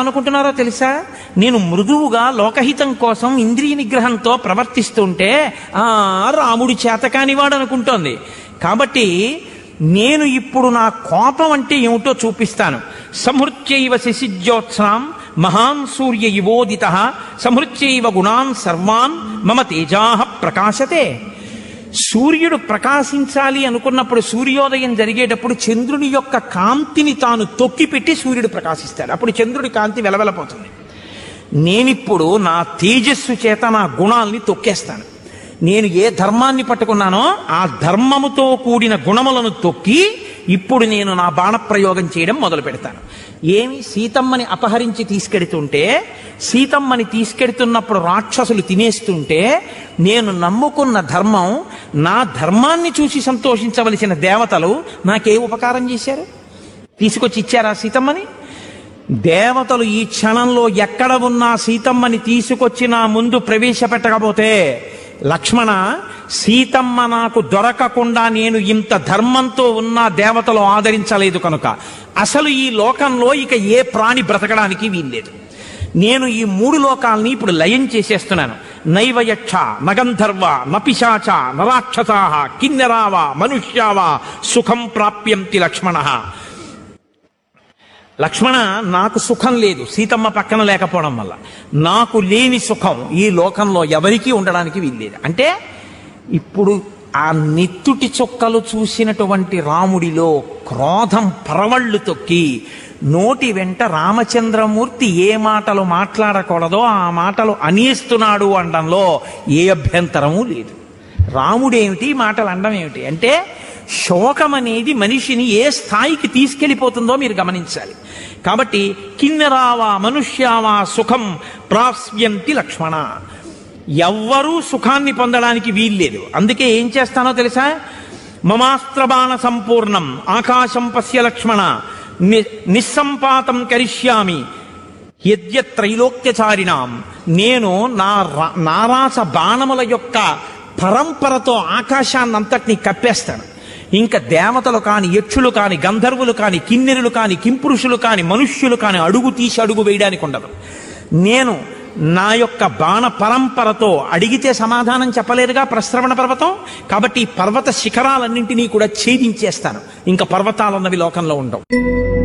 ఏమనుకుంటున్నారో తెలుసా నేను మృదువుగా లోకహితం కోసం ఇంద్రియ నిగ్రహంతో ప్రవర్తిస్తుంటే ఆ రాముడు చేతకానివాడు అనుకుంటోంది కాబట్టి నేను ఇప్పుడు నా కోపం అంటే ఏమిటో చూపిస్తాను సంహృత్యైవ శశిజ్యోత్సాం మహాన్ సూర్య ఇవోదిత సంహృత్యైవ గుణాన్ సర్వాన్ మమ తేజాహ ప్రకాశతే సూర్యుడు ప్రకాశించాలి అనుకున్నప్పుడు సూర్యోదయం జరిగేటప్పుడు చంద్రుని యొక్క కాంతిని తాను తొక్కిపెట్టి సూర్యుడు ప్రకాశిస్తాడు అప్పుడు చంద్రుడి కాంతి వెలవెలపోతుంది నేనిప్పుడు నా తేజస్సు చేత నా గుణాల్ని తొక్కేస్తాను నేను ఏ ధర్మాన్ని పట్టుకున్నానో ఆ ధర్మముతో కూడిన గుణములను తొక్కి ఇప్పుడు నేను నా బాణప్రయోగం చేయడం మొదలు పెడతాను ఏమి సీతమ్మని అపహరించి తీసుకెడుతుంటే సీతమ్మని తీసుకెడుతున్నప్పుడు రాక్షసులు తినేస్తుంటే నేను నమ్ముకున్న ధర్మం నా ధర్మాన్ని చూసి సంతోషించవలసిన దేవతలు నాకే ఉపకారం చేశారు తీసుకొచ్చి ఇచ్చారా సీతమ్మని దేవతలు ఈ క్షణంలో ఎక్కడ ఉన్నా సీతమ్మని తీసుకొచ్చి నా ముందు ప్రవేశపెట్టకపోతే లక్ష్మణ సీతమ్మ నాకు దొరకకుండా నేను ఇంత ధర్మంతో ఉన్న దేవతలు ఆదరించలేదు కనుక అసలు ఈ లోకంలో ఇక ఏ ప్రాణి బ్రతకడానికి వీల్లేదు నేను ఈ మూడు లోకాల్ని ఇప్పుడు లయం చేసేస్తున్నాను నైవయక్ష నగంధర్వ నపిశాచ నరాక్షసా కిన్నెరావ మనుష్యావా సుఖం ప్రాప్యంతి లక్ష్మణ లక్ష్మణ నాకు సుఖం లేదు సీతమ్మ పక్కన లేకపోవడం వల్ల నాకు లేని సుఖం ఈ లోకంలో ఎవరికీ ఉండడానికి వీల్లేదు అంటే ఇప్పుడు ఆ నెత్తుటి చొక్కలు చూసినటువంటి రాముడిలో క్రోధం పరవళ్ళు తొక్కి నోటి వెంట రామచంద్రమూర్తి ఏ మాటలు మాట్లాడకూడదో ఆ మాటలు అనేస్తున్నాడు అనడంలో ఏ అభ్యంతరము లేదు రాముడేమిటి ఈ మాటలు అనడం ఏమిటి అంటే శోకం అనేది మనిషిని ఏ స్థాయికి తీసుకెళ్ళిపోతుందో మీరు గమనించాలి కాబట్టి కిన్నెరావా మనుష్యావా సుఖం ప్రాస్యంతి లక్ష్మణ ఎవ్వరూ సుఖాన్ని పొందడానికి వీల్లేదు అందుకే ఏం చేస్తానో తెలుసా మమాస్త్రబాణ సంపూర్ణం ఆకాశం పశ్య లక్ష్మణ ని నిస్సంపాతం కరిష్యామి యద్యత్రైలోక్యచారిణాం నేను నా రా- నారాస బాణముల యొక్క పరంపరతో ఆకాశాన్నంతటినీ కప్పేస్తాను ఇంకా దేవతలు కాని యక్షులు కాని గంధర్వులు కాని కిన్నెరులు కాని కింపురుషులు కాని మనుష్యులు కాని అడుగు తీసి అడుగు వేయడానికి ఉండదు నేను నా యొక్క బాణ పరంపరతో అడిగితే సమాధానం చెప్పలేరుగా ప్రశ్రవణ పర్వతం కాబట్టి ఈ పర్వత శిఖరాలన్నింటినీ కూడా ఛేదించేస్తాను ఇంకా పర్వతాలన్నవి లోకంలో ఉండవు